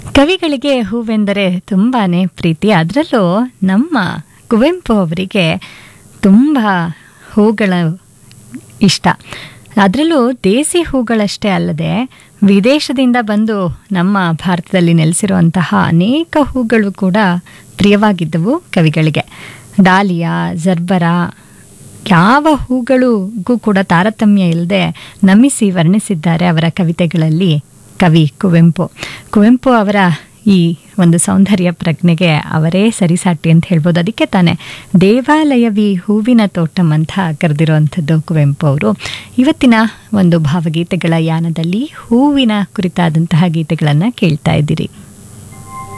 ಕವಿಗಳಿಗೆ ಹೂವೆಂದರೆ ತುಂಬಾ ಪ್ರೀತಿ ಅದರಲ್ಲೂ ನಮ್ಮ ಕುವೆಂಪು ಅವರಿಗೆ ತುಂಬ ಹೂಗಳು ಇಷ್ಟ ಅದರಲ್ಲೂ ದೇಸಿ ಹೂಗಳಷ್ಟೇ ಅಲ್ಲದೆ ವಿದೇಶದಿಂದ ಬಂದು ನಮ್ಮ ಭಾರತದಲ್ಲಿ ನೆಲೆಸಿರುವಂತಹ ಅನೇಕ ಹೂಗಳು ಕೂಡ ಪ್ರಿಯವಾಗಿದ್ದವು ಕವಿಗಳಿಗೆ ಡಾಲಿಯಾ ಜರ್ಬರ ಯಾವ ಹೂಗಳಿಗೂ ಕೂಡ ತಾರತಮ್ಯ ಇಲ್ಲದೆ ನಮಿಸಿ ವರ್ಣಿಸಿದ್ದಾರೆ ಅವರ ಕವಿತೆಗಳಲ್ಲಿ ಕವಿ ಕುವೆಂಪು ಕುವೆಂಪು ಅವರ ಈ ಒಂದು ಸೌಂದರ್ಯ ಪ್ರಜ್ಞೆಗೆ ಅವರೇ ಸರಿಸಾಟಿ ಅಂತ ಹೇಳ್ಬೋದು ಅದಕ್ಕೆ ತಾನೇ ದೇವಾಲಯವಿ ಹೂವಿನ ತೋಟಂ ಅಂತ ಕರೆದಿರುವಂಥದ್ದು ಕುವೆಂಪು ಅವರು ಇವತ್ತಿನ ಒಂದು ಭಾವಗೀತೆಗಳ ಯಾನದಲ್ಲಿ ಹೂವಿನ ಕುರಿತಾದಂತಹ ಗೀತೆಗಳನ್ನು ಕೇಳ್ತಾ ಇದ್ದೀರಿ